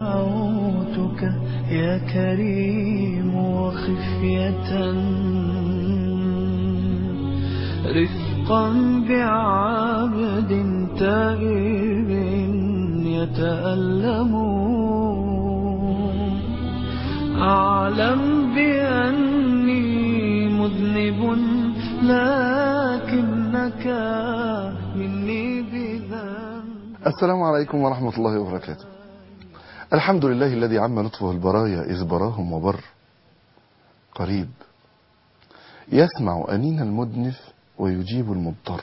دعوتك يا كريم وخفية رفقا بعبد تائب يتألم أعلم بأني مذنب لكنك مني بذنب السلام عليكم ورحمة الله وبركاته الحمد لله الذي عم لطفه البرايا إذ براهم وبر قريب يسمع أنين المدنف ويجيب المضطر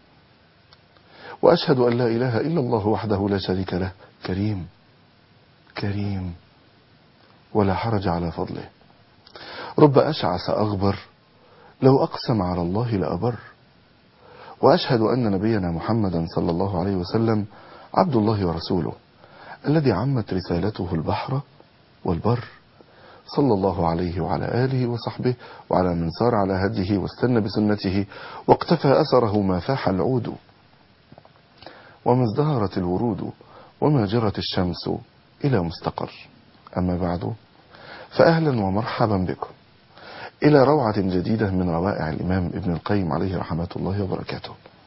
وأشهد أن لا إله إلا الله وحده لا شريك له كريم كريم ولا حرج على فضله رب أشعث أغبر لو أقسم على الله لأبر وأشهد أن نبينا محمدا صلى الله عليه وسلم عبد الله ورسوله الذي عمت رسالته البحر والبر صلى الله عليه وعلى آله وصحبه وعلى من سار على هديه واستنى بسنته واقتفى أثره ما فاح العود وما ازدهرت الورود وما جرت الشمس إلى مستقر أما بعد فأهلا ومرحبا بكم إلى روعة جديدة من روائع الإمام ابن القيم عليه رحمة الله وبركاته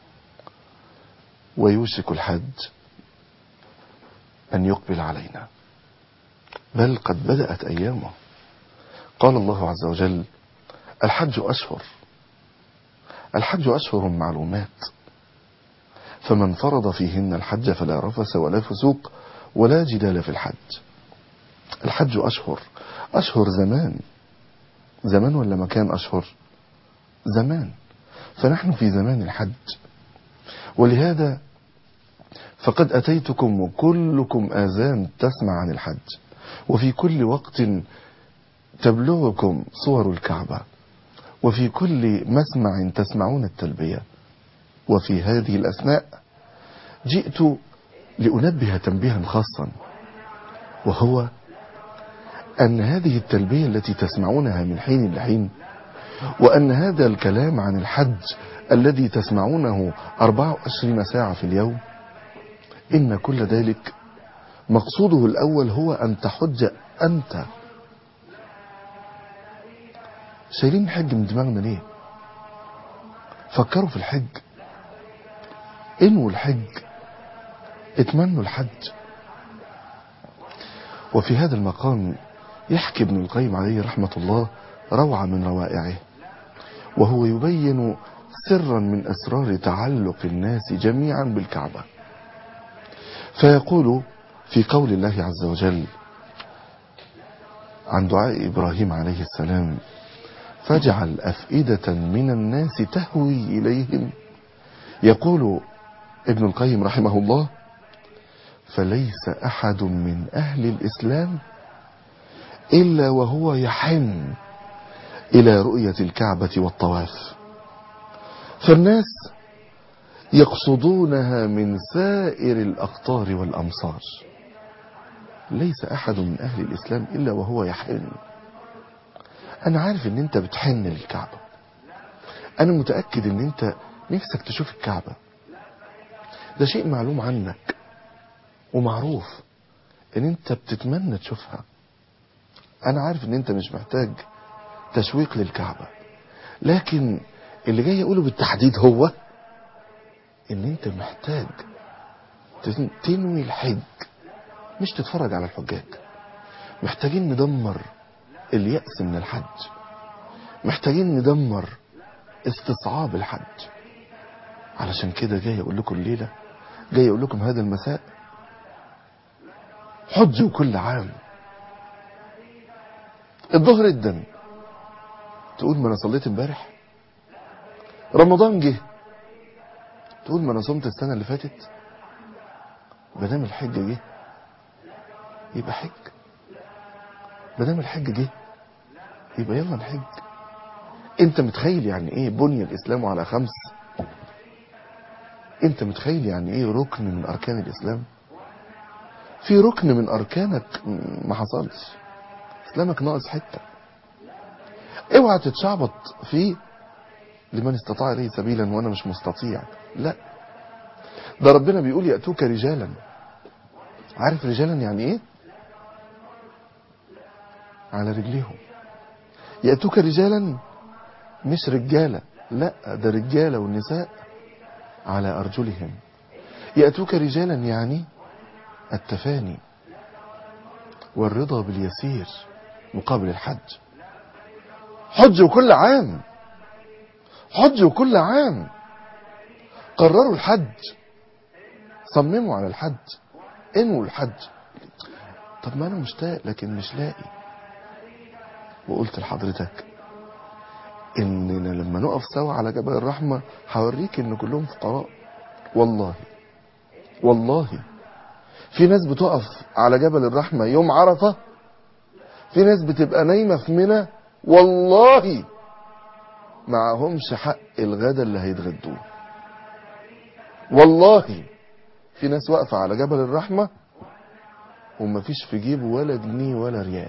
ويوشك الحج أن يقبل علينا بل قد بدأت أيامه قال الله عز وجل الحج أشهر الحج أشهر معلومات فمن فرض فيهن الحج فلا رفس ولا فسوق ولا جدال في الحج الحج أشهر أشهر زمان زمان ولا مكان أشهر زمان فنحن في زمان الحج ولهذا فقد أتيتكم وكلكم آذان تسمع عن الحج وفي كل وقت تبلغكم صور الكعبة وفي كل مسمع تسمعون التلبية وفي هذه الأثناء جئت لأنبه تنبيها خاصا وهو أن هذه التلبية التي تسمعونها من حين لحين وأن هذا الكلام عن الحج الذي تسمعونه 24 ساعة في اليوم إن كل ذلك مقصوده الأول هو أن تحج أنت شايلين الحج من دماغنا ليه فكروا في الحج انووا الحج اتمنوا الحج وفي هذا المقام يحكي ابن القيم عليه رحمة الله روعة من روائعه وهو يبين سرا من أسرار تعلق الناس جميعا بالكعبة فيقول في قول الله عز وجل عن دعاء إبراهيم عليه السلام فاجعل أفئدة من الناس تهوي إليهم يقول ابن القيم رحمه الله فليس أحد من أهل الإسلام إلا وهو يحن إلى رؤية الكعبة والطواف فالناس يقصدونها من سائر الأقطار والأمصار ليس أحد من أهل الإسلام إلا وهو يحن أنا عارف أن أنت بتحن للكعبة أنا متأكد أن أنت نفسك تشوف الكعبة ده شيء معلوم عنك ومعروف أن أنت بتتمنى تشوفها أنا عارف أن أنت مش محتاج تشويق للكعبة لكن اللي جاي أقوله بالتحديد هو ان انت محتاج تنوي الحج مش تتفرج على الحجاج محتاجين ندمر اليأس من الحج محتاجين ندمر استصعاب الحج علشان كده جاي اقول لكم الليلة جاي اقول لكم هذا المساء حجوا كل عام الظهر الدم تقول ما انا صليت امبارح رمضان جه تقول ما انا صمت السنة اللي فاتت مادام الحج جه يبقى حج مادام الحج جه يبقى يلا نحج انت متخيل يعني ايه بني الاسلام على خمس انت متخيل يعني ايه ركن من اركان الاسلام في ركن من اركانك ما حصلش اسلامك ناقص حته اوعى تتشعبط فيه لمن استطاع اليه سبيلا وانا مش مستطيع لا ده ربنا بيقول ياتوك رجالا عارف رجالا يعني ايه على رجليهم يأتوك رجالا مش رجالة لا ده رجالة والنساء على أرجلهم يأتوك رجالا يعني التفاني والرضا باليسير مقابل الحج حج كل عام حج كل عام قرروا الحج صمموا على الحج انووا الحج طب ما انا مشتاق لكن مش لاقي وقلت لحضرتك اننا لما نقف سوا على جبل الرحمة هوريك ان كلهم فقراء والله والله في ناس بتقف على جبل الرحمة يوم عرفة في ناس بتبقى نايمة في منى والله معهمش حق الغدا اللي هيتغدوه والله في ناس واقفة على جبل الرحمة ومفيش في جيبه ولا جنيه ولا ريال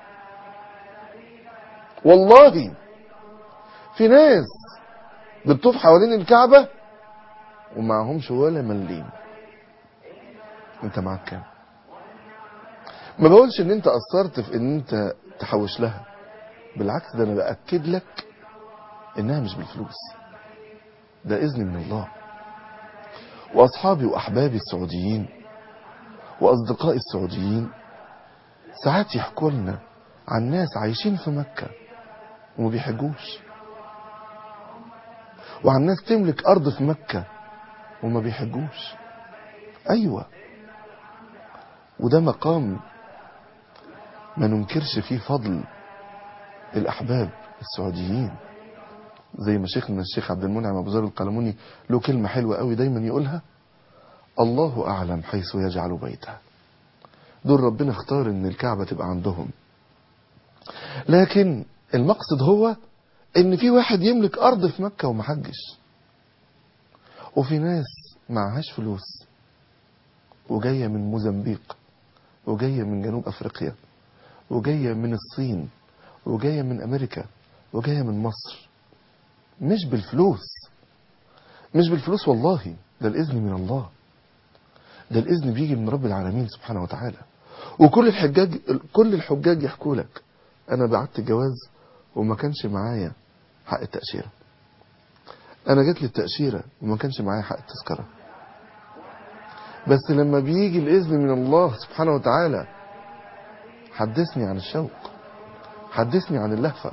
والله في ناس بتطوف حوالين الكعبة ومعهمش ولا مليم انت معاك كام ما بقولش ان انت قصرت في ان انت تحوش لها بالعكس ده انا باكد لك انها مش بالفلوس ده اذن من الله واصحابي واحبابي السعوديين واصدقائي السعوديين ساعات يحكوا لنا عن ناس عايشين في مكة وما بيحجوش وعن ناس تملك ارض في مكة وما بيحجوش ايوه وده مقام ما ننكرش فيه فضل الاحباب السعوديين زي ما شيخنا الشيخ عبد المنعم ابو ذر القلموني له كلمه حلوه قوي دايما يقولها الله اعلم حيث يجعل بيته دول ربنا اختار ان الكعبه تبقى عندهم لكن المقصد هو ان في واحد يملك ارض في مكه وما حجش وفي ناس معهاش فلوس وجايه من موزمبيق وجايه من جنوب افريقيا وجايه من الصين وجايه من امريكا وجايه من مصر مش بالفلوس مش بالفلوس والله ده الاذن من الله ده الاذن بيجي من رب العالمين سبحانه وتعالى وكل الحجاج كل الحجاج يحكوا لك انا بعت الجواز وما كانش معايا حق التاشيره انا جات لي التاشيره وما كانش معايا حق التذكره بس لما بيجي الاذن من الله سبحانه وتعالى حدثني عن الشوق حدثني عن اللهفه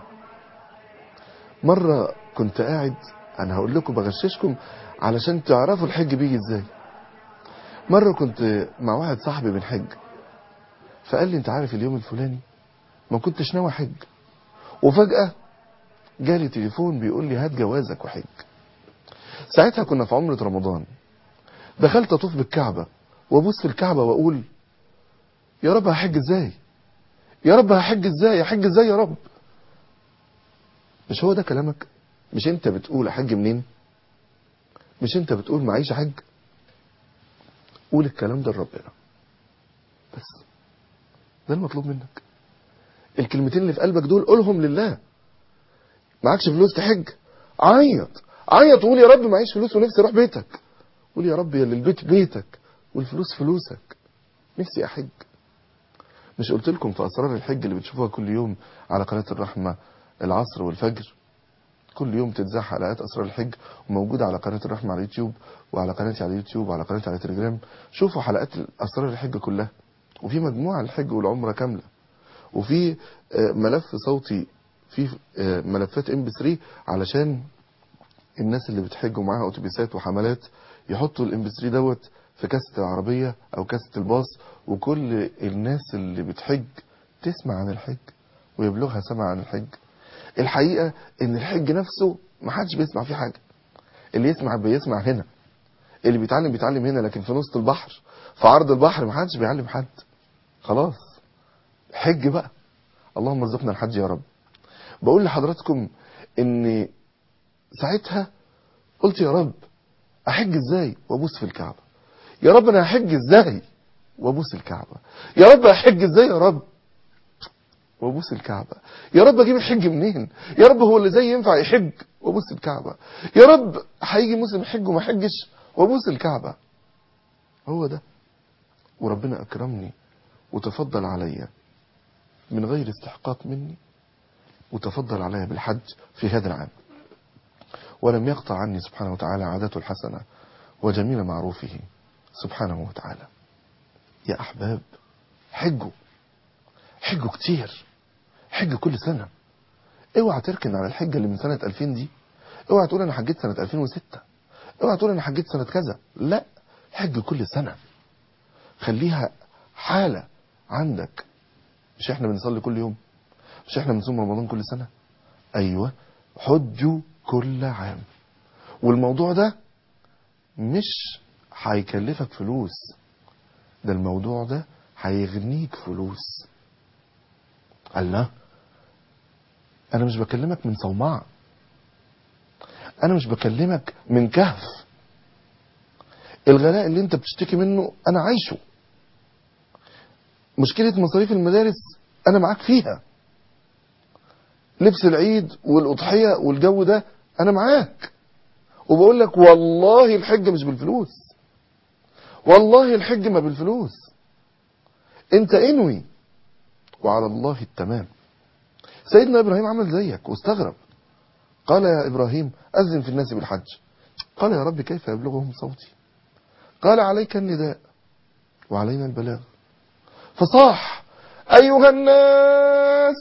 مره كنت قاعد انا هقول لكم بغششكم علشان تعرفوا الحج بيجي ازاي مره كنت مع واحد صاحبي بنحج فقال لي انت عارف اليوم الفلاني ما كنتش ناوي حج وفجاه جالي تليفون بيقول لي هات جوازك وحج ساعتها كنا في عمره رمضان دخلت اطوف بالكعبه وابص في الكعبه واقول يا رب هحج ازاي يا رب هحج ازاي هحج ازاي يا رب مش هو ده كلامك مش انت بتقول احج منين مش انت بتقول معيش حج قول الكلام ده لربنا بس ده المطلوب منك الكلمتين اللي في قلبك دول قولهم لله معكش فلوس تحج عيط عيط وقول يا رب معيش فلوس ونفسي اروح بيتك قول يا رب يا اللي البيت بيتك والفلوس فلوسك نفسي احج مش قلت لكم في اسرار الحج اللي بتشوفوها كل يوم على قناه الرحمه العصر والفجر كل يوم تتذاع حلقات اسرار الحج وموجوده على قناه الرحمه على اليوتيوب وعلى قناتي على اليوتيوب وعلى قناتي على تليجرام شوفوا حلقات اسرار الحج كلها وفي مجموعه الحج والعمره كامله وفي ملف صوتي في ملفات ام بي 3 علشان الناس اللي بتحج ومعاها اتوبيسات وحملات يحطوا الام بي 3 دوت في كاسه العربيه او كاسه الباص وكل الناس اللي بتحج تسمع عن الحج ويبلغها سمع عن الحج الحقيقه ان الحج نفسه ما حدش بيسمع فيه حاجه اللي يسمع بيسمع هنا اللي بيتعلم بيتعلم هنا لكن في نص البحر في عرض البحر ما حدش بيعلم حد خلاص حج بقى اللهم ارزقنا الحج يا رب بقول لحضراتكم ان ساعتها قلت يا رب احج ازاي وابوس في الكعبه يا رب انا هحج ازاي وابوس الكعبه يا رب احج ازاي يا رب وابوس الكعبه يا رب اجيب الحج منين يا رب هو اللي زي ينفع يحج وابوس الكعبه يا رب هيجي مسلم يحج وما يحجش وابوس الكعبه هو ده وربنا اكرمني وتفضل عليا من غير استحقاق مني وتفضل علي بالحج في هذا العام ولم يقطع عني سبحانه وتعالى عادته الحسنة وجميل معروفه سبحانه وتعالى يا أحباب حجوا حجوا كتير حج كل سنة اوعى تركن على الحجة اللي من سنة 2000 دي اوعى تقول انا حجيت سنة 2006 اوعى تقول انا حجيت سنة كذا لا حج كل سنة خليها حالة عندك مش احنا بنصلي كل يوم مش احنا بنصوم رمضان كل سنة ايوه حجوا كل عام والموضوع ده مش هيكلفك فلوس ده الموضوع ده هيغنيك فلوس الله انا مش بكلمك من صومعة انا مش بكلمك من كهف الغلاء اللي انت بتشتكي منه انا عايشه مشكلة مصاريف المدارس انا معاك فيها لبس العيد والاضحية والجو ده انا معاك وبقول لك والله الحج مش بالفلوس والله الحج ما بالفلوس انت انوي وعلى الله التمام سيدنا ابراهيم عمل زيك واستغرب قال يا ابراهيم اذن في الناس بالحج قال يا رب كيف يبلغهم صوتي قال عليك النداء وعلينا البلاغ فصاح ايها الناس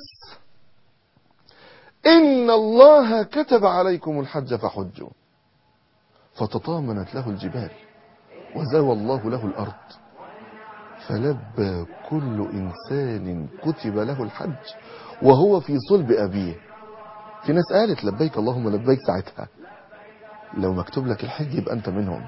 ان الله كتب عليكم الحج فحجوا فتطامنت له الجبال وزاوى الله له الارض فلبى كل انسان كتب له الحج وهو في صلب ابيه في ناس قالت لبيك اللهم لبيك ساعتها لو مكتوب لك الحج يبقى انت منهم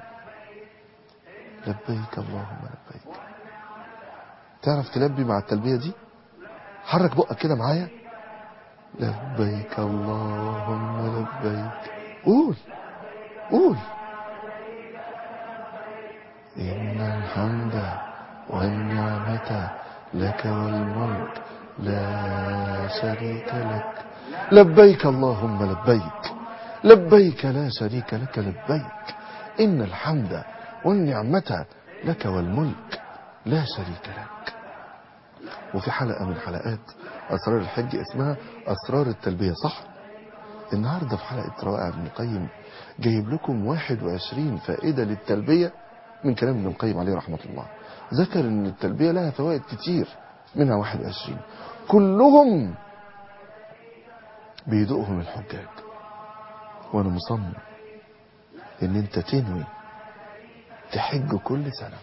لبيك اللهم لبيك تعرف تلبي مع التلبية دي حرك بقك كده معايا لبيك اللهم لبيك قول قول إن الحمد والنعمة لك والملك لا شريك لك لبيك اللهم لبيك لبيك لا شريك لك لبيك إن الحمد والنعمة لك والملك لا شريك لك وفي حلقة من حلقات أسرار الحج اسمها أسرار التلبية صح النهاردة في حلقة روائع ابن القيم جايب لكم 21 فائدة للتلبية من كلام ابن القيم عليه رحمة الله ذكر ان التلبية لها فوائد كتير منها 21 كلهم بيدوقهم الحجاج وانا مصمم ان انت تنوي تحج كل سنة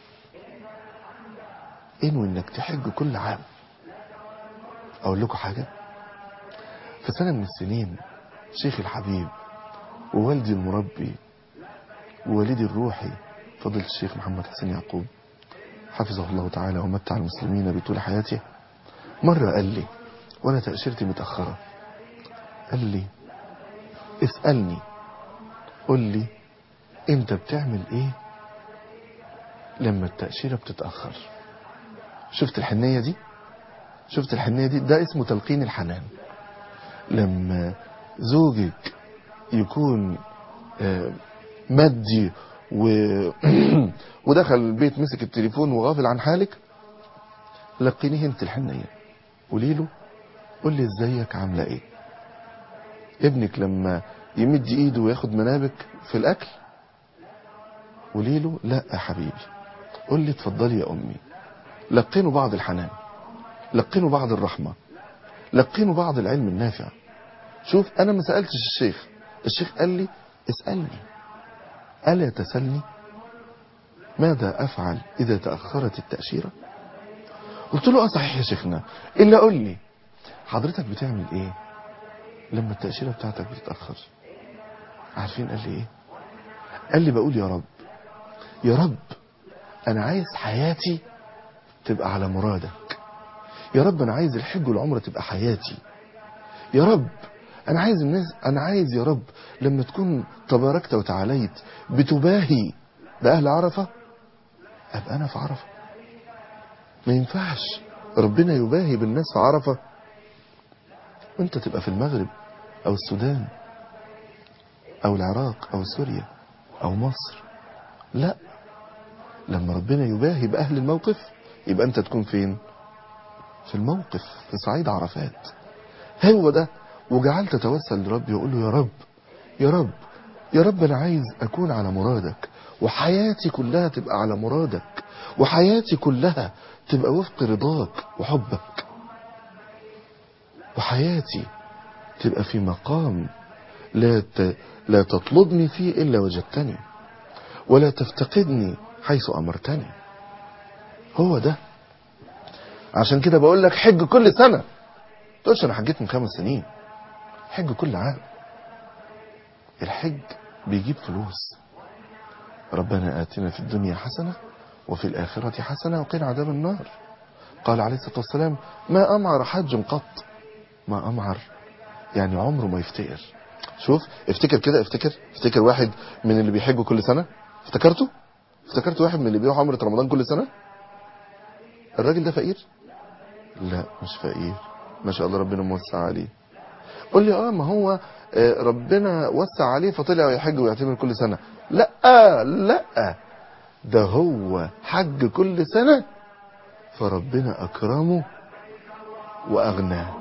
انوي انك تحج كل عام اقول لكم حاجة في سنة من السنين شيخ الحبيب ووالدي المربي ووالدي الروحي فضل الشيخ محمد حسين يعقوب حفظه الله تعالى ومتع المسلمين بطول حياته مرة قال لي وانا تأشيرتي متأخرة قال لي اسألني قل لي انت بتعمل ايه لما التأشيرة بتتأخر شفت الحنية دي شفت الحنية دي ده اسمه تلقين الحنان لما زوجك يكون مادي و... ودخل البيت مسك التليفون وغافل عن حالك لقينيه انت الحنية قولي له قول لي ازيك عاملة ايه ابنك لما يمد ايده وياخد منابك في الاكل قولي له لا يا حبيبي قول لي اتفضلي يا امي لقينوا بعض الحنان لقينوا بعض الرحمة لقينوا بعض العلم النافع شوف انا ما سألتش الشيخ الشيخ قال لي اسألني ألا تسلني ماذا أفعل إذا تأخرت التأشيرة قلت له اه صحيح يا شيخنا إلا قل لي حضرتك بتعمل إيه لما التأشيرة بتاعتك بتتأخر عارفين قال لي إيه قال لي بقول يا رب يا رب أنا عايز حياتي تبقى على مرادك يا رب أنا عايز الحج والعمرة تبقى حياتي يا رب انا عايز الناس انا عايز يا رب لما تكون تباركت وتعاليت بتباهي باهل عرفه ابقى انا في عرفه ما ينفعش ربنا يباهي بالناس في عرفه وانت تبقى في المغرب او السودان او العراق او سوريا او مصر لا لما ربنا يباهي باهل الموقف يبقى انت تكون فين في الموقف في صعيد عرفات هو ده وجعلت اتوسل لربي واقول له يا رب يا رب يا رب انا عايز اكون على مرادك وحياتي كلها تبقى على مرادك وحياتي كلها تبقى وفق رضاك وحبك وحياتي تبقى في مقام لا ت... لا تطلبني فيه الا وجدتني ولا تفتقدني حيث امرتني هو ده عشان كده بقول لك حج كل سنه تقولش انا حجيت من خمس سنين حج كل عام الحج بيجيب فلوس ربنا آتنا في الدنيا حسنة وفي الآخرة حسنة وقنا عذاب النار قال عليه الصلاة والسلام ما أمعر حج قط ما أمعر يعني عمره ما يفتقر شوف افتكر كده افتكر افتكر واحد من اللي بيحجوا كل سنة افتكرته افتكرت واحد من اللي بيروح عمرة رمضان كل سنة الراجل ده فقير لا مش فقير ما شاء الله ربنا موسع عليه قول لي اه ما هو آه، ربنا وسع عليه فطلع يحج ويعتمر كل سنة لا لا ده هو حج كل سنة فربنا أكرمه وأغناه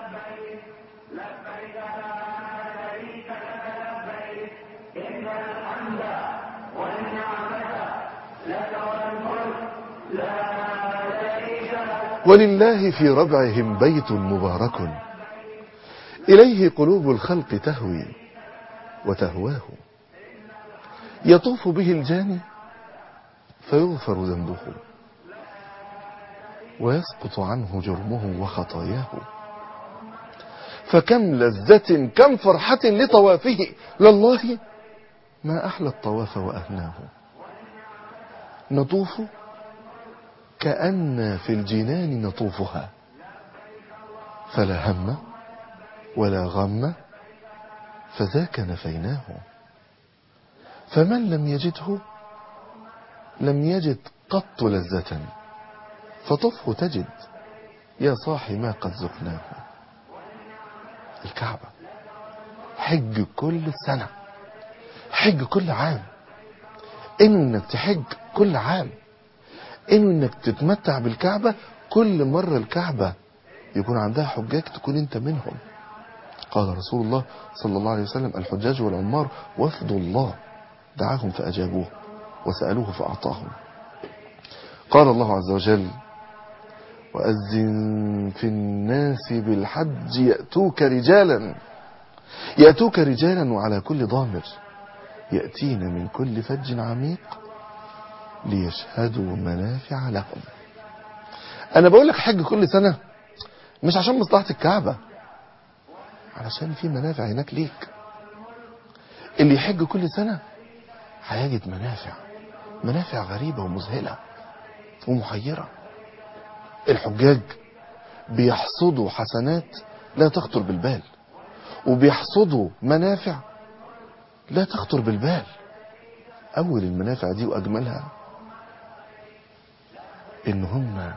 ولله في ربعهم بيت مبارك إليه قلوب الخلق تهوي وتهواه يطوف به الجاني فيغفر ذنبه ويسقط عنه جرمه وخطاياه فكم لذة كم فرحة لطوافه لله ما أحلى الطواف وأهناه نطوف كأن في الجنان نطوفها فلا هم ولا غم فذاك نفيناه فمن لم يجده لم يجد قط لذة فطفه تجد يا صاحي ما قد زقناه الكعبة حج كل سنة حج كل عام انه انك تحج كل عام انه انك تتمتع بالكعبة كل مرة الكعبة يكون عندها حجاج تكون انت منهم قال رسول الله صلى الله عليه وسلم الحجاج والعمار وفد الله دعاهم فأجابوه وسألوه فأعطاهم قال الله عز وجل وأذن في الناس بالحج يأتوك رجالا يأتوك رجالا وعلى كل ضامر يأتين من كل فج عميق ليشهدوا منافع لهم أنا بقول لك حج كل سنة مش عشان مصلحة الكعبة علشان في منافع هناك ليك اللي يحج كل سنة هيجد منافع منافع غريبة ومذهلة ومحيرة الحجاج بيحصدوا حسنات لا تخطر بالبال وبيحصدوا منافع لا تخطر بالبال أول المنافع دي وأجملها إن هم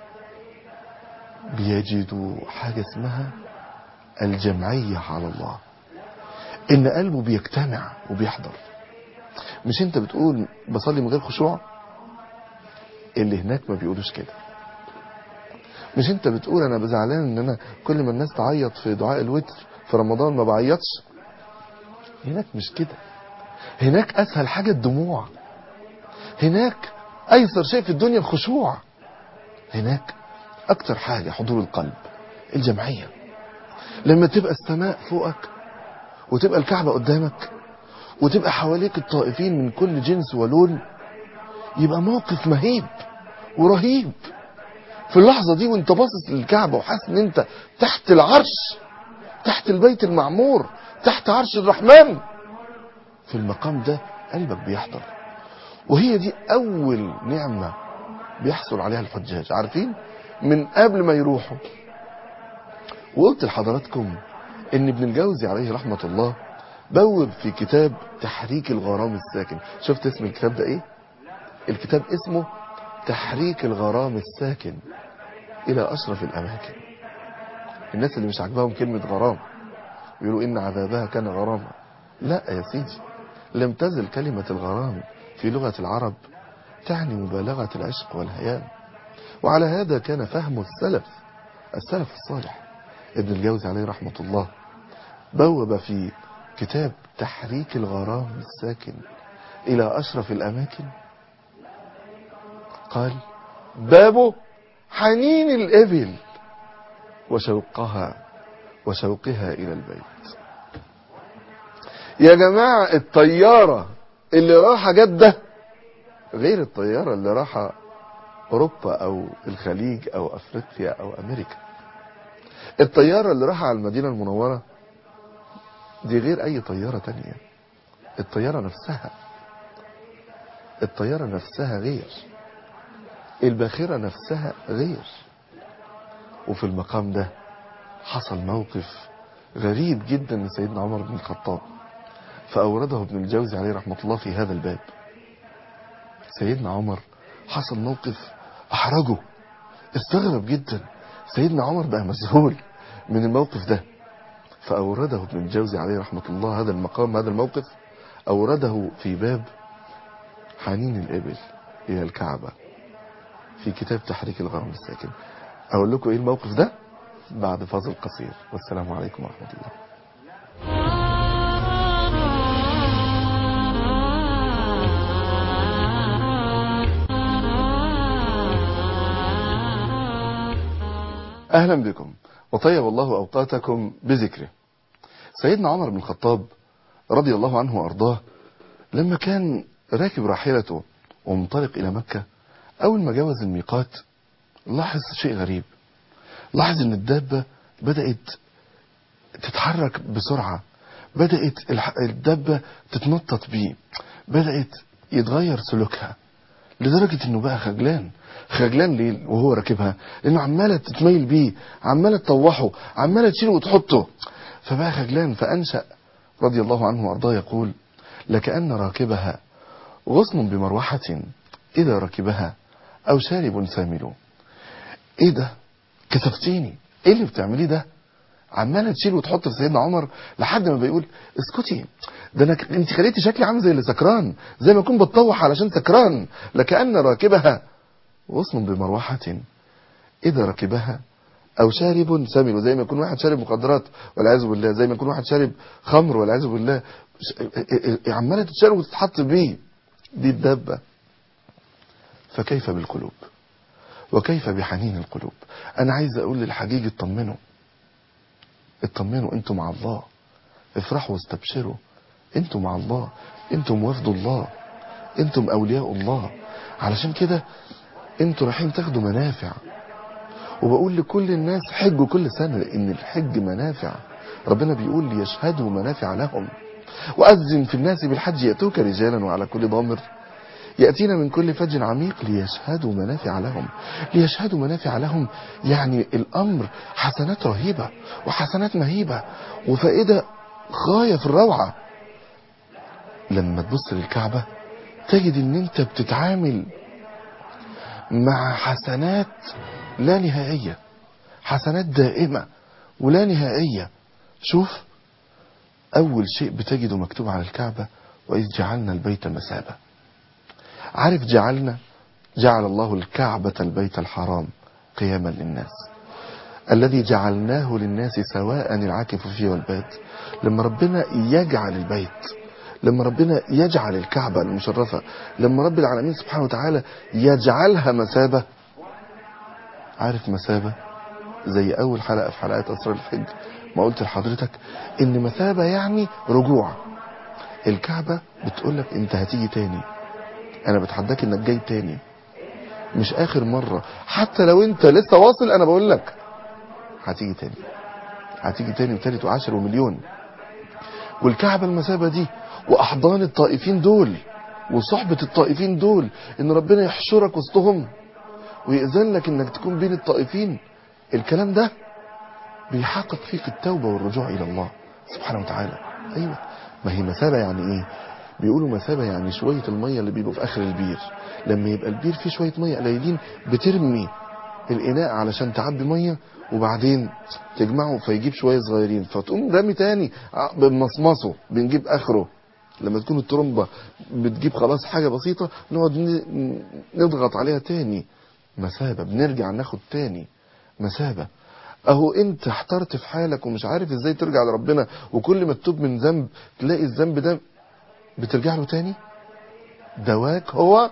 بيجدوا حاجة اسمها الجمعية على الله إن قلبه بيجتمع وبيحضر مش انت بتقول بصلي من غير خشوع اللي هناك ما بيقولوش كده مش انت بتقول انا بزعلان ان انا كل ما الناس تعيط في دعاء الوتر في رمضان ما بعيطش هناك مش كده هناك اسهل حاجة الدموع هناك ايسر شيء في الدنيا الخشوع هناك اكتر حاجة حضور القلب الجمعية لما تبقى السماء فوقك وتبقى الكعبة قدامك وتبقى حواليك الطائفين من كل جنس ولون يبقى موقف مهيب ورهيب في اللحظة دي وانت باصص للكعبة وحاسس ان انت تحت العرش تحت البيت المعمور تحت عرش الرحمن في المقام ده قلبك بيحضر وهي دي اول نعمة بيحصل عليها الحجاج عارفين من قبل ما يروحوا وقلت لحضراتكم ان ابن الجوزي عليه رحمة الله بوب في كتاب تحريك الغرام الساكن شفت اسم الكتاب ده ايه الكتاب اسمه تحريك الغرام الساكن الى اشرف الاماكن الناس اللي مش عاجباهم كلمة غرام يقولوا ان عذابها كان غراما لا يا سيدي لم تزل كلمة الغرام في لغة العرب تعني مبالغة العشق والهيام وعلى هذا كان فهم السلف السلف الصالح ابن الجوزي عليه رحمة الله بوب في كتاب تحريك الغرام الساكن إلى أشرف الأماكن قال باب حنين الإبل وشوقها وشوقها إلى البيت يا جماعة الطيارة اللي راحة جدة غير الطيارة اللي راحة أوروبا أو الخليج أو أفريقيا أو أمريكا الطيارة اللي راحة على المدينة المنورة دي غير أي طيارة تانية الطيارة نفسها الطيارة نفسها غير الباخرة نفسها غير وفي المقام ده حصل موقف غريب جدا لسيدنا عمر بن الخطاب فأورده ابن الجوزي عليه رحمة الله في هذا الباب سيدنا عمر حصل موقف أحرجه استغرب جدا سيدنا عمر بقى مسهول من الموقف ده فأورده ابن الجوزي عليه رحمة الله هذا المقام هذا الموقف أورده في باب حنين الإبل إلى الكعبة في كتاب تحريك الغرام الساكن أقول لكم إيه الموقف ده بعد فاصل قصير والسلام عليكم ورحمة الله أهلا بكم وطيب الله أوقاتكم بذكره سيدنا عمر بن الخطاب رضي الله عنه وأرضاه لما كان راكب راحلته ومنطلق إلى مكة أول ما جاوز الميقات لاحظ شيء غريب لاحظ ان الدابة بدأت تتحرك بسرعة بدأت الدابة تتنطط بيه بدأت يتغير سلوكها لدرجة انه بقى خجلان خجلان ليه وهو راكبها لانه عمالة تتميل بيه عمالة تطوحه عمالة تشيله وتحطه فبقى خجلان فأنشأ رضي الله عنه وأرضاه يقول لكأن راكبها غصن بمروحة إذا ركبها أو شارب سامل إيه ده كسفتيني إيه اللي بتعمليه ده عمالة تشيل وتحط في سيدنا عمر لحد ما بيقول اسكتي ده انا ك... انت خليتي شكلي عامل زي اللي سكران زي ما اكون بتطوح علشان سكران لكأن راكبها غصن بمروحة إذا ركبها أو شارب سمن زي ما يكون واحد شارب مخدرات والعياذ بالله زي ما يكون واحد شارب خمر والعياذ بالله عمالة تتشال وتتحط بيه دي الدابة فكيف بالقلوب وكيف بحنين القلوب أنا عايز أقول للحجيج اطمنوا اطمنوا انتم مع الله افرحوا واستبشروا انتم مع الله انتم وفد الله انتم أولياء الله علشان كده انتوا رايحين تاخدوا منافع وبقول لكل الناس حجوا كل سنة لأن الحج منافع ربنا بيقول ليشهدوا منافع لهم وأذن في الناس بالحج يأتوك رجالا وعلى كل ضامر يأتينا من كل فج عميق ليشهدوا منافع لهم ليشهدوا منافع لهم يعني الأمر حسنات رهيبة وحسنات مهيبة وفائدة غاية في الروعة لما تبص للكعبة تجد ان انت بتتعامل مع حسنات لا نهائية حسنات دائمة ولا نهائية شوف أول شيء بتجده مكتوب على الكعبة وإذ جعلنا البيت مثابة عارف جعلنا جعل الله الكعبة البيت الحرام قياما للناس الذي جعلناه للناس سواء العاكف فيه والباد لما ربنا يجعل البيت لما ربنا يجعل الكعبة المشرفة لما رب العالمين سبحانه وتعالى يجعلها مثابة عارف مثابة زي أول حلقة في حلقات أسرار الحج ما قلت لحضرتك إن مثابة يعني رجوع الكعبة بتقولك أنت هتيجي تاني أنا بتحداك إنك جاي تاني مش آخر مرة حتى لو أنت لسه واصل أنا بقول لك هتيجي تاني هتيجي تاني وتالت وعشر ومليون والكعبة المثابة دي وأحضان الطائفين دول وصحبة الطائفين دول إن ربنا يحشرك وسطهم ويأذن لك إنك تكون بين الطائفين الكلام ده بيحقق فيك التوبة والرجوع إلى الله سبحانه وتعالى أيوة ما هي مثابة يعني إيه بيقولوا مثابة يعني شوية المية اللي بيبقوا في آخر البير لما يبقى البير فيه شوية مية قليلين بترمي الإناء علشان تعبي مية وبعدين تجمعه فيجيب شوية صغيرين فتقوم رامي تاني بمصمصه بنجيب آخره لما تكون الترمبة بتجيب خلاص حاجة بسيطة نقعد نضغط عليها تاني مثابة بنرجع ناخد تاني مثابة اهو انت احترت في حالك ومش عارف ازاي ترجع لربنا وكل ما تتوب من ذنب تلاقي الذنب ده بترجع له تاني دواك هو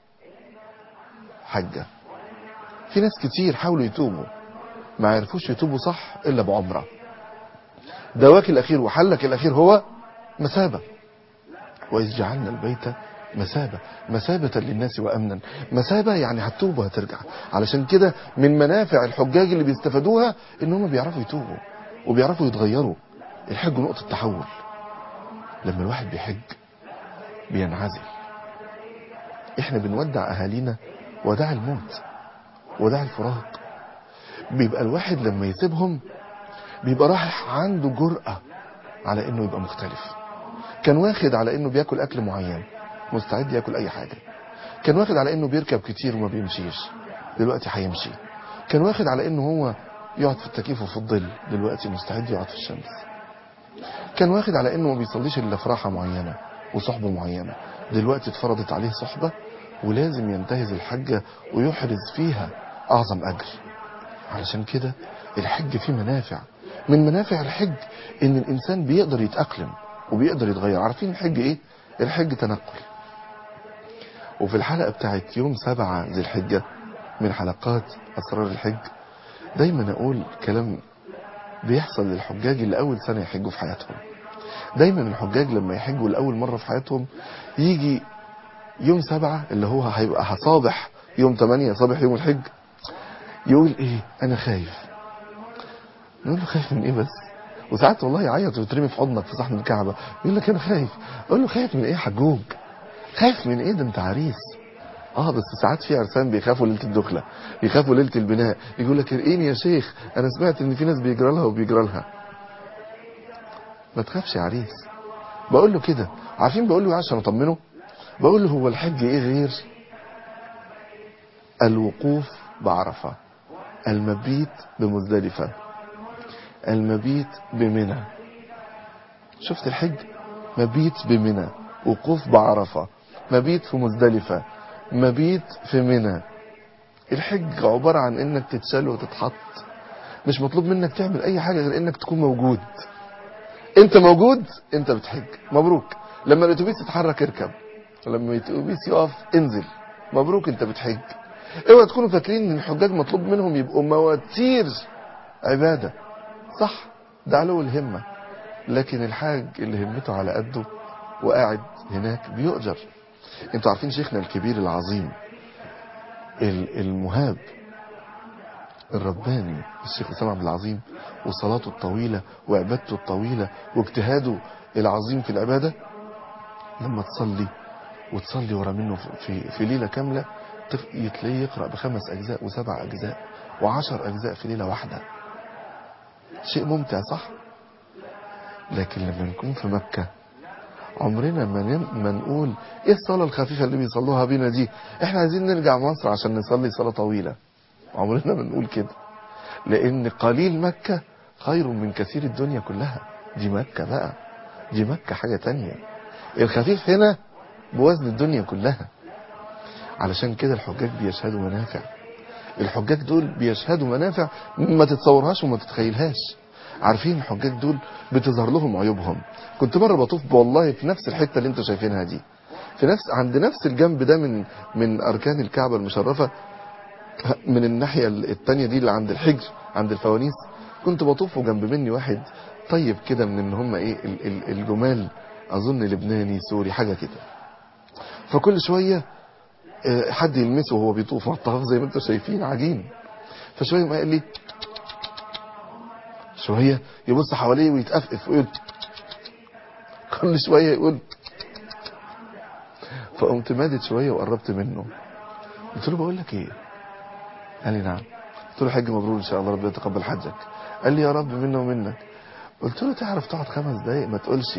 حجة في ناس كتير حاولوا يتوبوا ما عرفوش يتوبوا صح الا بعمرة دواك الاخير وحلك الاخير هو مثابة واذ جعلنا البيت مثابة مثابة للناس وأمنا مثابة يعني هتتوب وهترجع علشان كده من منافع الحجاج اللي بيستفادوها ان هم بيعرفوا يتوبوا وبيعرفوا يتغيروا الحج نقطة تحول لما الواحد بيحج بينعزل احنا بنودع اهالينا وداع الموت وداع الفراق بيبقى الواحد لما يسيبهم بيبقى رايح عنده جرأة على انه يبقى مختلف كان واخد على انه بياكل اكل معين مستعد ياكل اي حاجة كان واخد على انه بيركب كتير وما بيمشيش دلوقتي هيمشي كان واخد على انه هو يقعد في التكييف وفي الظل دلوقتي مستعد يقعد في الشمس كان واخد على انه ما بيصليش الا في راحه معينه وصحبه معينه دلوقتي اتفرضت عليه صحبه ولازم ينتهز الحجه ويحرز فيها اعظم اجر علشان كده الحج فيه منافع من منافع الحج ان الانسان بيقدر يتاقلم وبيقدر يتغير عارفين الحج ايه الحج تنقل وفي الحلقه بتاعت يوم سبعة ذي الحجه من حلقات اسرار الحج دايما اقول كلام بيحصل للحجاج اللي اول سنه يحجوا في حياتهم دايما الحجاج لما يحجوا لاول مره في حياتهم يجي يوم سبعة اللي هو هيبقى صابح يوم تمانية صابح يوم الحج يقول ايه انا خايف نقول له خايف من ايه بس وساعات والله يعيط ويترمي في حضنك في صحن الكعبه يقول لك انا خايف اقول له خايف من ايه يا حجوج خايف من ايه ده انت عريس اه بس ساعات في عرسان بيخافوا ليله الدخله بيخافوا ليله البناء يقول لك ارقيني يا شيخ انا سمعت ان في ناس بيجرى لها وبيجرى لها ما تخافش يا عريس بقول له كده عارفين بقول له ايه عشان اطمنه بقول له هو الحج ايه غير الوقوف بعرفه المبيت بمزدلفه المبيت بمنى شفت الحج مبيت بمنى وقوف بعرفه مبيت في مزدلفه مبيت في منى الحج عبارة عن انك تتشال وتتحط مش مطلوب منك تعمل اي حاجة غير انك تكون موجود انت موجود انت بتحج مبروك لما الاتوبيس يتحرك اركب لما الاتوبيس يقف انزل مبروك انت بتحج اوعى تكونوا فاكرين ان الحجاج مطلوب منهم يبقوا مواتير عبادة صح ده علو الهمة لكن الحاج اللي همته على قده وقاعد هناك بيؤجر انتوا عارفين شيخنا الكبير العظيم المهاب الرباني الشيخ اسامه عبد العظيم وصلاته الطويله وعبادته الطويله واجتهاده العظيم في العباده لما تصلي وتصلي ورا منه في في ليله كامله تلاقيه يقرا بخمس اجزاء وسبع اجزاء وعشر اجزاء في ليله واحده شيء ممتع صح لكن لما نكون في مكه عمرنا ما ما نقول ايه الصلاة الخفيفة اللي بيصلوها بينا دي احنا عايزين نرجع مصر عشان نصلي صلاة طويلة عمرنا ما نقول كده لان قليل مكة خير من كثير الدنيا كلها دي مكة بقى دي مكة حاجة تانية الخفيف هنا بوزن الدنيا كلها علشان كده الحجاج بيشهدوا منافع الحجاج دول بيشهدوا منافع ما تتصورهاش وما تتخيلهاش عارفين الحجاج دول بتظهر لهم عيوبهم كنت مره بطوف والله في نفس الحته اللي انتوا شايفينها دي في نفس عند نفس الجنب ده من من اركان الكعبه المشرفه من الناحيه الثانيه دي اللي عند الحجر عند الفوانيس كنت بطوف وجنب مني واحد طيب كده من ان هم ايه الجمال اظن لبناني سوري حاجه كده فكل شويه حد يلمسه وهو بيطوف على الطواف زي ما انتم شايفين عجين فشويه ما قال لي شوية يبص حواليه ويتأفف ويقول كل شوية يقول فقمت مادت شوية وقربت منه قلت له بقول لك ايه قال لي نعم قلت له حج مبرور ان شاء الله ربنا يتقبل حجك قال لي يا رب منا ومنك قلت له تعرف تقعد خمس دقايق ما تقولش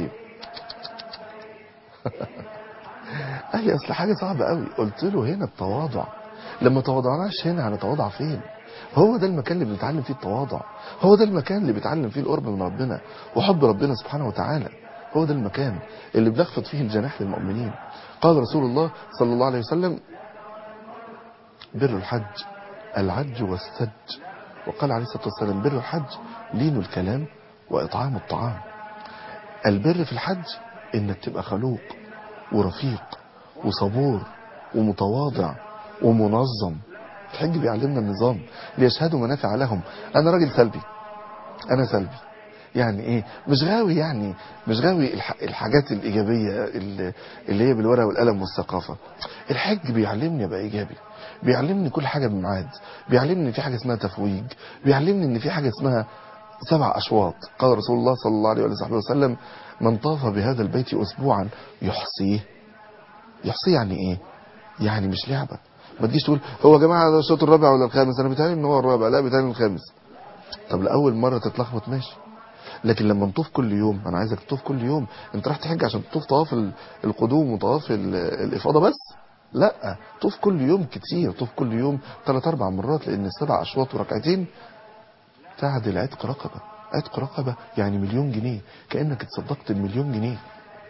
قال لي اصل حاجه صعبه قوي قلت له هنا التواضع لما تواضعناش هنا هنتواضع فين هو ده المكان اللي بنتعلم فيه التواضع هو ده المكان اللي بيتعلم فيه القرب من ربنا وحب ربنا سبحانه وتعالى هو ده المكان اللي بنخفض فيه الجناح للمؤمنين قال رسول الله صلى الله عليه وسلم بر الحج العج والسج وقال عليه الصلاة والسلام بر الحج لين الكلام وإطعام الطعام البر في الحج إنك تبقى خلوق ورفيق وصبور ومتواضع ومنظم الحج بيعلمنا النظام ليشهدوا منافع لهم أنا راجل سلبي أنا سلبي يعني ايه مش غاوي يعني مش غاوي الح... الحاجات الايجابيه اللي, اللي هي بالورقه والقلم والثقافه الحج بيعلمني ابقى ايجابي بيعلمني كل حاجه بميعاد بيعلمني ان في حاجه اسمها تفويج بيعلمني ان في حاجه اسمها سبع اشواط قال رسول الله صلى الله عليه وآله وسلم من طاف بهذا البيت اسبوعا يحصيه يحصيه يعني ايه يعني مش لعبه ما تجيش تقول هو يا جماعه ده الشوط الرابع ولا الخامس انا بيتهيألي ان هو الرابع لا بيتهيألي الخامس طب لاول مره تتلخبط ماشي لكن لما نطوف كل يوم انا عايزك تطوف كل يوم انت راح تحج عشان تطوف طواف ال- القدوم وطواف ال- الافاضه بس لا طوف كل يوم كتير طوف كل يوم ثلاث اربع مرات لان السبع اشواط وركعتين تعدل عتق رقبه عتق رقبه يعني مليون جنيه كانك اتصدقت بمليون جنيه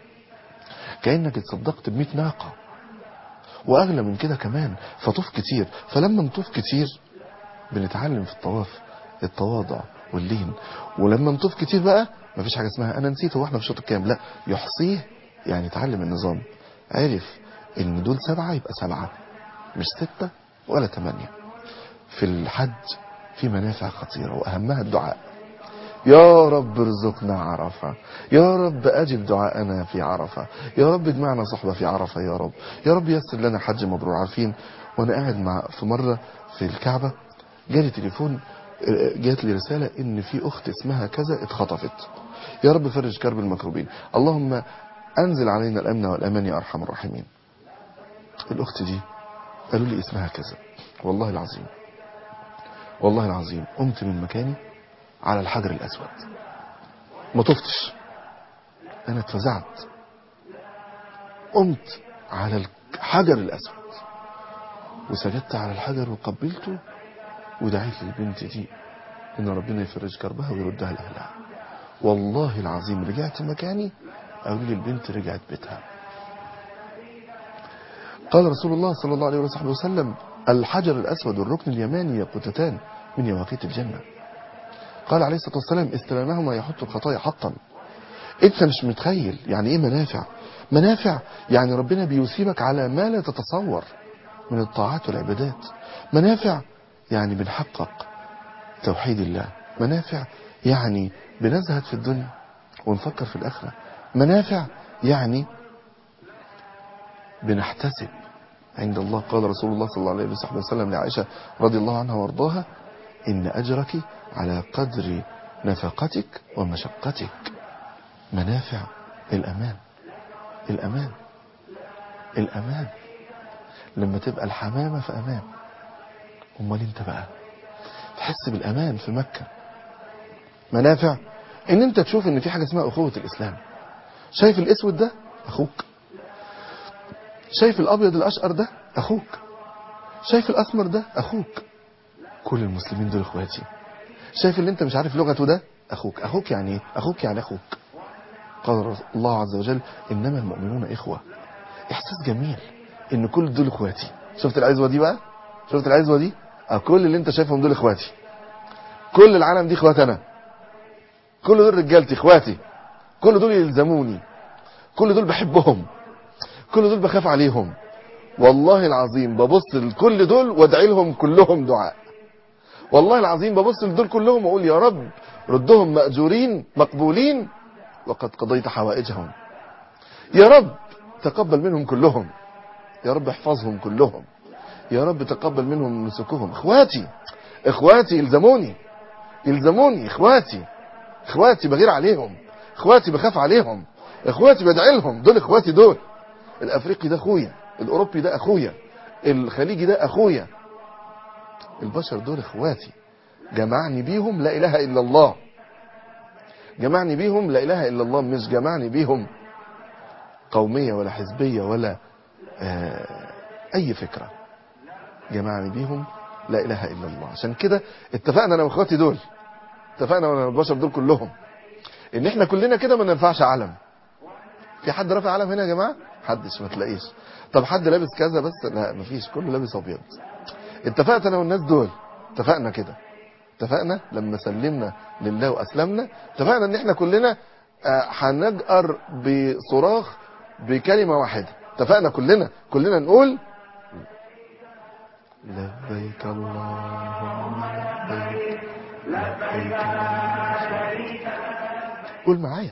كانك اتصدقت ب 100 ناقه واغلى من كده كمان فطوف كتير فلما نطوف كتير بنتعلم في الطواف التواضع واللين ولما نطوف كتير بقى مفيش حاجه اسمها انا نسيت هو احنا في الشوط الكام لا يحصيه يعني يتعلم النظام عرف ان دول سبعه يبقى سبعه مش سته ولا ثمانيه في الحج في منافع خطيره واهمها الدعاء يا رب ارزقنا عرفة يا رب أجب دعاءنا في عرفة يا رب اجمعنا صحبة في عرفة يا رب يا رب يسر لنا حج مبرور عارفين وأنا قاعد مع في مرة في الكعبة جالي تليفون آه، جات لي رسالة إن في أخت اسمها كذا اتخطفت يا رب فرج كرب المكروبين اللهم أنزل علينا الأمن والأمان يا أرحم الراحمين الأخت دي قالوا لي اسمها كذا والله العظيم والله العظيم قمت من مكاني على الحجر الأسود ما طفتش أنا اتفزعت قمت على الحجر الأسود وسجدت على الحجر وقبلته ودعيت للبنت دي إن ربنا يفرج كربها ويردها لأهلها والله العظيم رجعت مكاني قالوا لي البنت رجعت بيتها قال رسول الله صلى الله عليه وصحبه وسلم الحجر الأسود والركن اليماني يقطتان من يواقيت الجنة قال عليه الصلاة والسلام استلامهما يحط الخطايا حطا انت مش متخيل يعني ايه منافع منافع يعني ربنا بيثيبك على ما لا تتصور من الطاعات والعبادات منافع يعني بنحقق توحيد الله منافع يعني بنزهد في الدنيا ونفكر في الآخرة منافع يعني بنحتسب عند الله قال رسول الله صلى الله عليه وصحبه وسلم لعائشة رضي الله عنها وارضاها إن أجرك على قدر نفقتك ومشقتك منافع الأمان الأمان الأمان لما تبقى الحمامة في أمان أمال أنت بقى تحس بالأمان في مكة منافع إن أنت تشوف إن في حاجة اسمها أخوة الإسلام شايف الأسود ده أخوك شايف الأبيض الأشقر ده أخوك شايف الأسمر ده أخوك كل المسلمين دول اخواتي شايف اللي انت مش عارف لغته ده اخوك اخوك يعني ايه اخوك يعني اخوك قال الله عز وجل انما المؤمنون اخوه احساس جميل ان كل دول اخواتي شفت العزوه دي بقى شفت العزوه دي اه كل اللي انت شايفهم دول اخواتي كل العالم دي اخوات انا كل دول رجالتي اخواتي كل دول يلزموني كل دول بحبهم كل دول بخاف عليهم والله العظيم ببص لكل دول وادعي لهم كلهم دعاء والله العظيم ببص لدول كلهم واقول يا رب ردهم مأجورين مقبولين وقد قضيت حوائجهم يا رب تقبل منهم كلهم يا رب احفظهم كلهم يا رب تقبل منهم نسكهم اخواتي اخواتي يلزموني يلزموني اخواتي اخواتي بغير عليهم اخواتي بخاف عليهم اخواتي بدعي لهم دول اخواتي دول الافريقي ده اخويا الاوروبي ده اخويا الخليجي ده اخويا البشر دول اخواتي جمعني بيهم لا اله الا الله جمعني بيهم لا اله الا الله مش جمعني بيهم قوميه ولا حزبيه ولا آه اي فكره جمعني بيهم لا اله الا الله عشان كده اتفقنا انا واخواتي دول اتفقنا انا والبشر دول كلهم ان احنا كلنا كده ما نرفعش علم في حد رافع علم هنا يا جماعه حدش ما تلاقيش طب حد لابس كذا بس لا مفيش كله لابس ابيض اتفقت انا والناس دول اتفقنا كده اتفقنا لما سلمنا لله واسلمنا اتفقنا ان احنا كلنا آه، هنجأر بصراخ بكلمة واحدة اتفقنا كلنا كلنا نقول لبيك اللهم لبيك لبيك لا شريك لك. قول معايا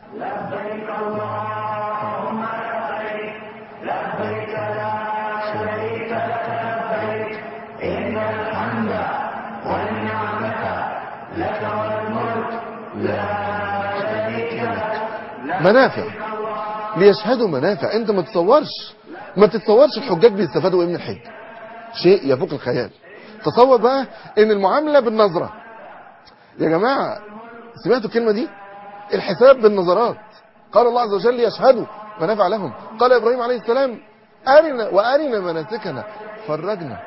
شريك لك لبيك إن الحمد والنعمة لك والملك لا شريك لك منافع ليشهدوا منافع انت ما تتصورش ما تتصورش الحجاج بيستفادوا ايه من الحج شيء يفوق الخيال تصور بقى ان المعامله بالنظره يا جماعه سمعتوا الكلمه دي الحساب بالنظرات قال الله عز وجل يشهدوا منافع لهم قال ابراهيم عليه السلام ارنا وارنا مناسكنا فرجنا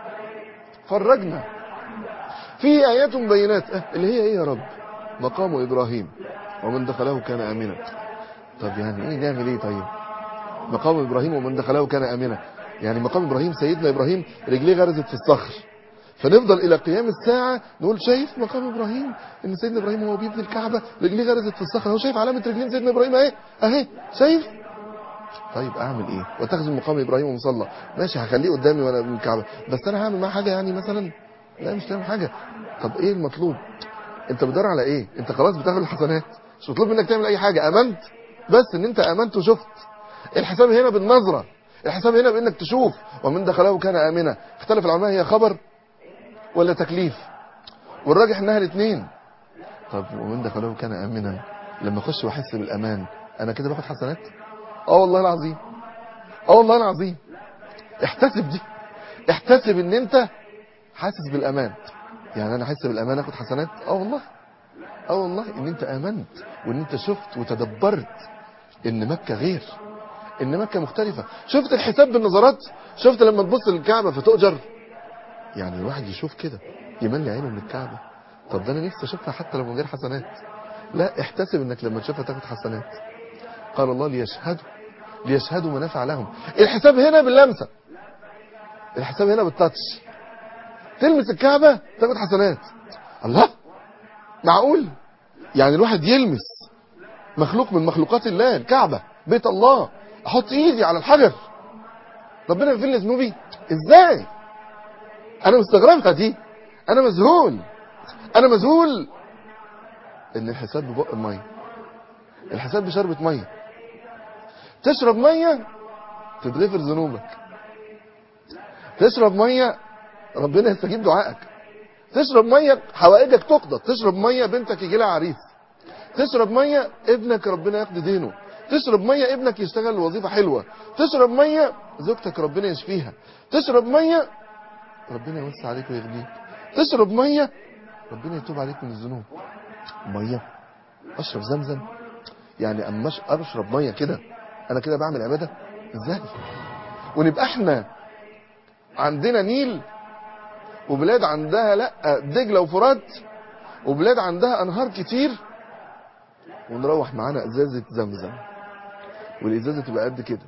فرجنا في ايات بينات اه، اللي هي ايه يا رب مقام ابراهيم ومن دخله كان امنا طب يعني ايه نعمل ايه طيب مقام ابراهيم ومن دخله كان امنا يعني مقام ابراهيم سيدنا ابراهيم رجليه غرزت في الصخر فنفضل الى قيام الساعه نقول شايف مقام ابراهيم ان سيدنا ابراهيم وهو بيبني الكعبه رجليه غرزت في الصخر هو شايف علامه رجلين سيدنا ابراهيم اهي اهي شايف طيب اعمل ايه واتخذ مقام ابراهيم مصلى ماشي هخليه قدامي وانا من الكعبه بس انا هعمل معاه حاجه يعني مثلا لا مش هعمل حاجه طب ايه المطلوب انت بتدور على ايه انت خلاص بتاخد الحسنات مش مطلوب منك تعمل اي حاجه امنت بس ان انت امنت وشفت الحساب هنا بالنظره الحساب هنا بانك تشوف ومن دخله كان امنا اختلف العلماء هي خبر ولا تكليف والراجح انها الاثنين طب ومن دخله كان امنا لما اخش واحس بالامان انا كده باخد حسنات اه والله العظيم اه والله العظيم احتسب دي احتسب ان انت حاسس بالامان يعني انا احس بالامان اخد حسنات اه والله اه والله ان انت امنت وان انت شفت وتدبرت ان مكة غير ان مكة مختلفة شفت الحساب بالنظرات شفت لما تبص للكعبة فتؤجر يعني الواحد يشوف كده يملي عينه من الكعبة طب ده انا نفسي اشوفها حتى لو من غير حسنات لا احتسب انك لما تشوفها تاخد حسنات قال الله ليشهدوا ليشهدوا منافع لهم الحساب هنا باللمسة الحساب هنا بالتاتش تلمس الكعبة تاخد حسنات الله معقول يعني الواحد يلمس مخلوق من مخلوقات الله الكعبة بيت الله احط ايدي على الحجر ربنا يغفر لي ذنوبي ازاي انا مستغربها دي انا مذهول انا مذهول ان الحساب ببق الميه الحساب بشربة ميه تشرب ميه تتغفر ذنوبك تشرب ميه ربنا يستجيب دعائك تشرب ميه حوائجك تقضى تشرب ميه بنتك يجي لها عريس تشرب ميه ابنك ربنا يقضي دينه تشرب ميه ابنك يشتغل وظيفه حلوه تشرب ميه زوجتك ربنا يشفيها تشرب ميه ربنا يوسع عليك ويغنيك تشرب ميه ربنا يتوب عليك من الذنوب ميه اشرب زمزم يعني اما أش- اشرب ميه كده انا كده بعمل عباده ازاي ونبقى احنا عندنا نيل وبلاد عندها لا دجله وفرات وبلاد عندها انهار كتير ونروح معانا ازازه زمزم والازازه تبقى قد كده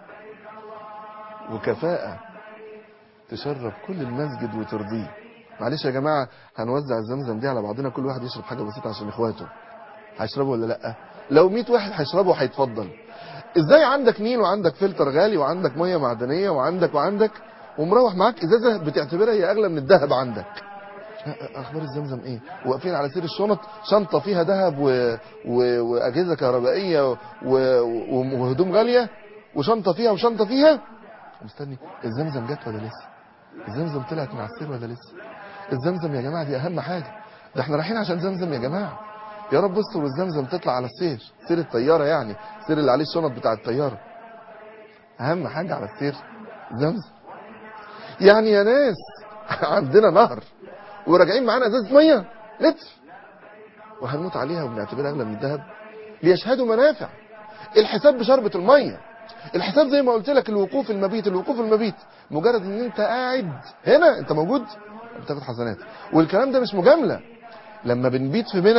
وكفاءه تشرب كل المسجد وترضيه معلش يا جماعه هنوزع الزمزم دي على بعضنا كل واحد يشرب حاجه بسيطه عشان اخواته هيشربوا ولا لا لو 100 واحد هيشربوا هيتفضل ازاي عندك نيل وعندك فلتر غالي وعندك ميه معدنيه وعندك وعندك ومروح معاك ازازه بتعتبرها هي اغلى من الذهب عندك اخبار الزمزم ايه واقفين على سير الشنط شنطه فيها ذهب و... و... واجهزه كهربائيه و... و... وهدوم غاليه وشنطه فيها وشنطه فيها مستني الزمزم جت ولا لسه الزمزم طلعت من على السير ولا لسه الزمزم يا جماعه دي اهم حاجه ده احنا رايحين عشان زمزم يا جماعه يا رب استر والزمزم تطلع على السير سير الطياره يعني سير اللي عليه الشنط بتاع الطياره اهم حاجه على السير زمزم يعني يا ناس عندنا نهر وراجعين معانا ازازه ميه لتر وهنموت عليها وبنعتبرها اغلى من الذهب ليشهدوا منافع الحساب بشربة الميه الحساب زي ما قلت لك الوقوف المبيت الوقوف المبيت مجرد ان انت قاعد هنا انت موجود بتاخد حسنات والكلام ده مش مجامله لما بنبيت في منى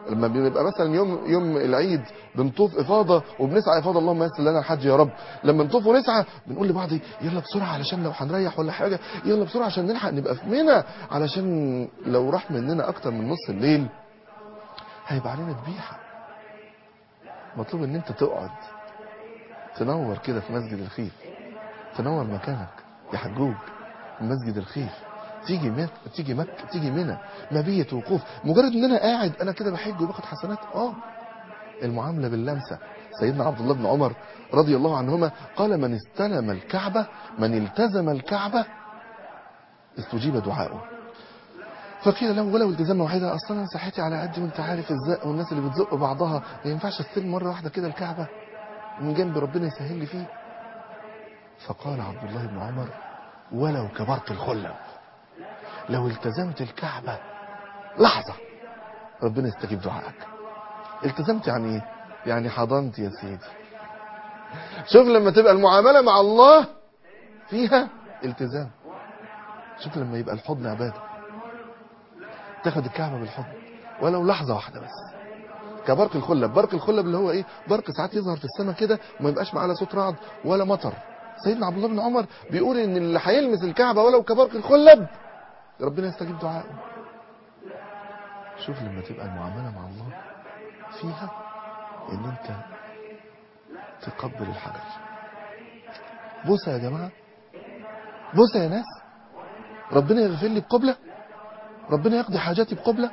لما بنبقى مثلا يوم يوم العيد بنطوف افاضه وبنسعى افاضه اللهم يسر لنا الحج يا رب لما نطوف ونسعى بنقول لبعض يلا بسرعه علشان لو هنريح ولا حاجه يلا بسرعه عشان نلحق نبقى في منى علشان لو راح مننا اكتر من نص الليل هيبقى علينا ذبيحه مطلوب ان انت تقعد تنور كده في مسجد الخيف تنور مكانك يا حجوج مسجد الخيف تيجي مك... تيجي مك... تيجي منى مبيت وقوف مجرد ان انا قاعد انا كده بحج وباخد حسنات اه المعامله باللمسه سيدنا عبد الله بن عمر رضي الله عنهما قال من استلم الكعبه من التزم الكعبه استجيب دعاؤه فقيل له ولو التزام واحده اصلا انا صحتي على قدي وانت عارف الزق والناس اللي بتزق بعضها ما ينفعش استلم مره واحده كده الكعبه من جنب ربنا يسهل لي فيه فقال عبد الله بن عمر ولو كبرق الخلب لو التزمت الكعبة لحظة ربنا يستجيب دعائك التزمت يعني ايه يعني حضنت يا سيدي شوف لما تبقى المعاملة مع الله فيها التزام شوف لما يبقى الحضن عبادة تاخد الكعبة بالحضن ولو لحظة واحدة بس كبرق الخلب برق الخلب اللي هو ايه برق ساعات يظهر في السماء كده وما يبقاش معاه لا صوت رعد ولا مطر سيدنا عبد الله بن عمر بيقول ان اللي هيلمس الكعبة ولو كبرق الخلب ربنا يستجيب دعائه شوف لما تبقى المعاملة مع الله فيها ان انت تقبل الحجر بوسة يا جماعة بوسة يا ناس ربنا يغفر لي بقبلة ربنا يقضي حاجاتي بقبلة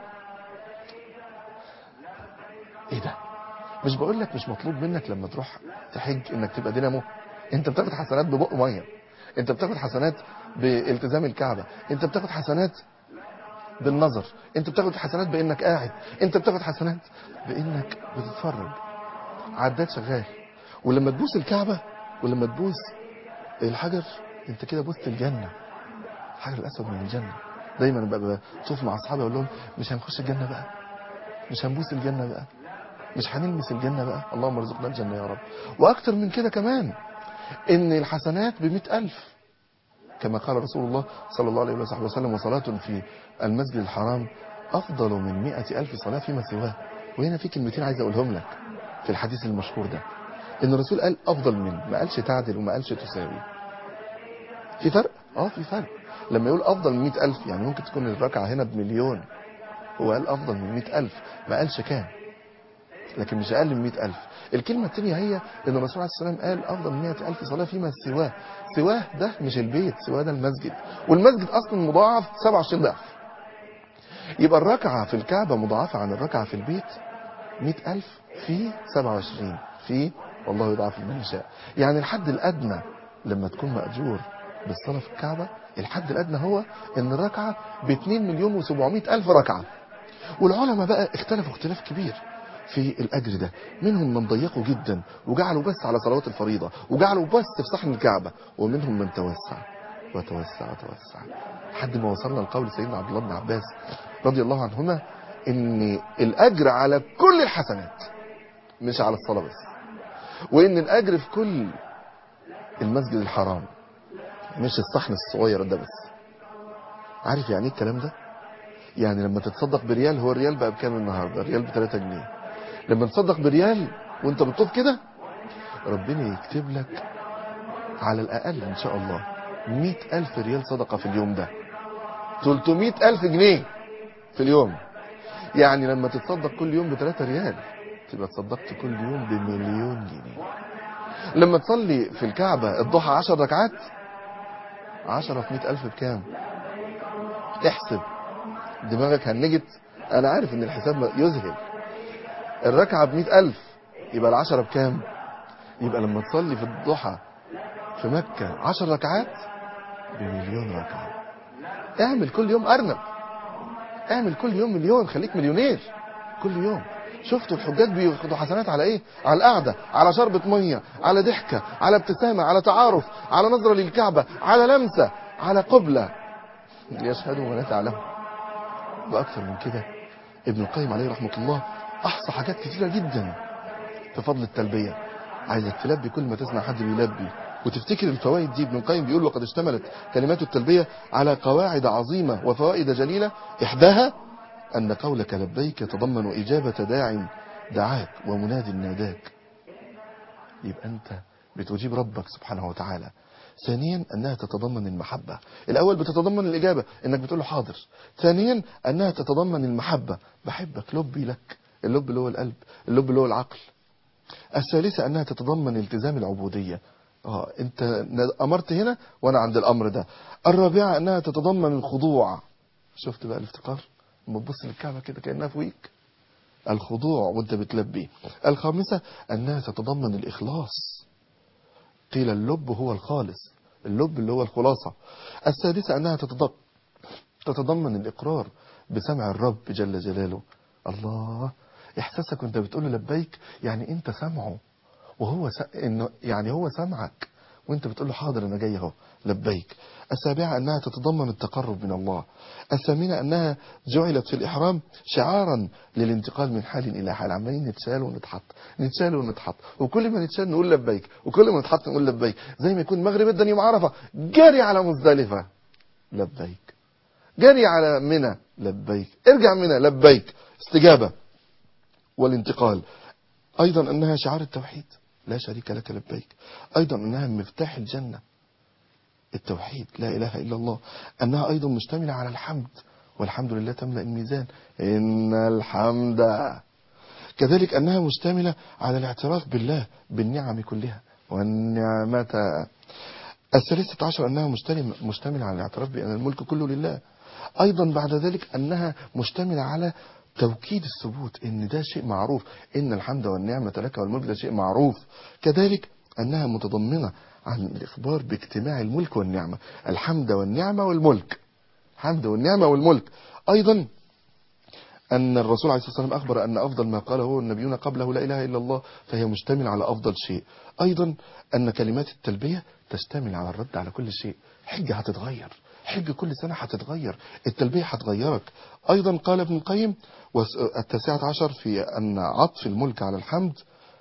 ايه ده مش بقول لك مش مطلوب منك لما تروح تحج انك تبقى دينامو انت بتاخد حسنات ببق ميه انت بتاخد حسنات بالتزام الكعبة انت بتاخد حسنات بالنظر انت بتاخد حسنات بانك قاعد انت بتاخد حسنات بانك بتتفرج عداد شغال ولما تبوس الكعبة ولما تبوس الحجر انت كده بوست الجنة الحجر الاسود من الجنة دايما ببقى بطوف مع اصحابي اقول لهم مش هنخش الجنة بقى مش هنبوس الجنة بقى مش هنلمس الجنة بقى اللهم ارزقنا الجنة يا رب واكتر من كده كمان ان الحسنات بمئة الف كما قال رسول الله صلى الله عليه وصحبه وسلم وصلاة في المسجد الحرام أفضل من مئة ألف صلاة فيما سواه وهنا في كلمتين عايز أقولهم لك في الحديث المشهور ده إن الرسول قال أفضل من ما قالش تعدل وما قالش تساوي في فرق؟ آه في فرق لما يقول أفضل من مئة ألف يعني ممكن تكون الركعة هنا بمليون هو قال أفضل من مئة ألف ما قالش كام لكن مش أقل من مئة ألف الكلمة الثانية هي ان الرسول عليه السلام قال افضل من 100 الف صلاة فيما سواه سواه ده مش البيت سواه ده المسجد والمسجد اصلا مضاعف 27 ضعف يبقى الركعة في الكعبة مضاعفة عن الركعة في البيت 100 الف في 27 في والله يضاعف لمن يشاء يعني الحد الادنى لما تكون مأجور بالصلاة في الكعبة الحد الادنى هو ان الركعة ب 2 مليون و700 الف ركعة والعلماء بقى اختلفوا اختلاف كبير في الأجر ده منهم من ضيقوا جدا وجعلوا بس على صلوات الفريضة وجعلوا بس في صحن الكعبة ومنهم من توسع وتوسع وتوسع لحد ما وصلنا لقول سيدنا عبد الله بن عباس رضي الله عنهما ان الأجر على كل الحسنات مش على الصلاة بس وان الأجر في كل المسجد الحرام مش الصحن الصغير ده بس عارف يعني ايه الكلام ده يعني لما تتصدق بريال هو الريال بقى بكام النهارده الريال ب 3 جنيه لما تصدق بريال وانت بتطوف كده ربنا يكتب لك على الأقل إن شاء الله مئة ألف ريال صدقة في اليوم ده 300 ألف جنيه في اليوم يعني لما تتصدق كل يوم بثلاثة ريال تبقى تصدقت كل يوم بمليون جنيه لما تصلي في الكعبة الضحى عشر ركعات عشرة في مئة ألف بكام احسب دماغك هنجت أنا عارف إن الحساب يذهل الركعة بمئة ألف يبقى العشرة بكام يبقى لما تصلي في الضحى في مكة عشر ركعات بمليون ركعة اعمل كل يوم أرنب اعمل كل يوم مليون خليك مليونير كل يوم شفتوا الحجاج بياخدوا حسنات على ايه على القعدة على شربة مية على ضحكة على ابتسامة على تعارف على نظرة للكعبة على لمسة على قبلة ليشهدوا ولا تعلموا وأكثر من كده ابن القيم عليه رحمة الله أحصى حاجات كتيرة جدا في فضل التلبية عايزك تلبي كل ما تسمع حد بيلبي وتفتكر الفوائد دي ابن القيم بيقول وقد اشتملت كلمات التلبية على قواعد عظيمة وفوائد جليلة إحداها أن قولك لبيك يتضمن إجابة داع دعاك ومناد ناداك يبقى أنت بتجيب ربك سبحانه وتعالى ثانيا أنها تتضمن المحبة الأول بتتضمن الإجابة إنك بتقول له حاضر ثانيا أنها تتضمن المحبة بحبك لبي لك اللب اللي هو القلب اللب اللي هو العقل الثالثة أنها تتضمن التزام العبودية اه انت امرت هنا وانا عند الامر ده الرابعة انها تتضمن الخضوع شفت بقى الافتقار لما تبص للكعبة كده كأنها فوقيك الخضوع وانت بتلبي الخامسة انها تتضمن الاخلاص قيل اللب هو الخالص اللب اللي هو الخلاصة السادسة انها تتضمن تتضمن الاقرار بسمع الرب جل جلاله الله احساسك وانت بتقول له لبيك يعني انت سامعه وهو س... إنه يعني هو سمعك وانت بتقول له حاضر انا جاي اهو لبيك السابعة انها تتضمن التقرب من الله الثامنة انها جعلت في الاحرام شعارا للانتقال من حال الى حال عمالين نتشال ونتحط نتشال ونتحط وكل ما نتشال نقول لبيك وكل ما نتحط نقول لبيك زي ما يكون مغرب الدنيا يوم عرفة جري على مزدلفة لبيك جري على منى لبيك ارجع منى لبيك استجابة والانتقال ايضا انها شعار التوحيد لا شريك لك لبيك أيضا أنها مفتاح الجنة التوحيد لا إله إلا الله أنها أيضا مشتملة على الحمد والحمد لله تملأ الميزان إن الحمد كذلك أنها مشتملة على الاعتراف بالله بالنعم كلها والنعمة الثالثة عشر أنها مشتملة على الاعتراف بأن الملك كله لله أيضا بعد ذلك أنها مشتملة على توكيد الثبوت ان ده شيء معروف ان الحمد والنعمة لك والملك ده شيء معروف كذلك انها متضمنة عن الاخبار باجتماع الملك والنعمة الحمد والنعمة والملك الحمد والنعمة والملك ايضا ان الرسول عليه الصلاة والسلام اخبر ان افضل ما قاله هو النبيون قبله لا اله الا الله فهي مشتملة على افضل شيء ايضا ان كلمات التلبية تشتمل على الرد على كل شيء حجة هتتغير حج كل سنة هتتغير التلبية هتغيرك أيضا قال ابن القيم التاسعة عشر في أن عطف الملك على الحمد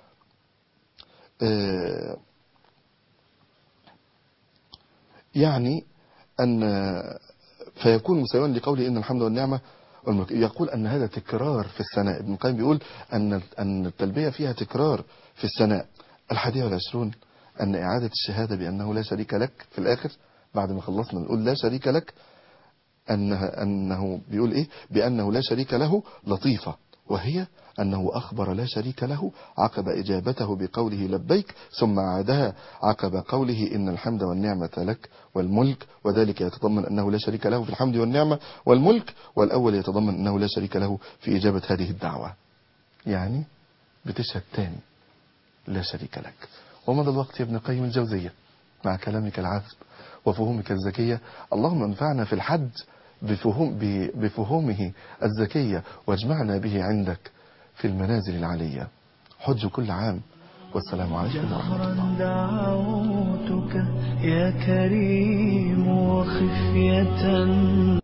يعني أن فيكون مساويا لقوله إن الحمد والنعمة والملك يقول أن هذا تكرار في الثناء ابن القيم بيقول أن أن التلبية فيها تكرار في الثناء الحادية والعشرون أن إعادة الشهادة بأنه لا شريك لك في الآخر بعد ما خلصنا نقول لا شريك لك أنه, أنه بيقول إيه بأنه لا شريك له لطيفة وهي أنه أخبر لا شريك له عقب إجابته بقوله لبيك ثم عادها عقب قوله إن الحمد والنعمة لك والملك وذلك يتضمن أنه لا شريك له في الحمد والنعمة والملك والأول يتضمن أنه لا شريك له في إجابة هذه الدعوة يعني بتشهد تاني لا شريك لك ومضى الوقت يا ابن قيم الجوزية مع كلامك العذب وفهومك الذكية اللهم انفعنا في الحج بفهوم بفهومه الذكية واجمعنا به عندك في المنازل العلية حج كل عام والسلام عليكم ورحمة الله دعوتك يا كريم وخفية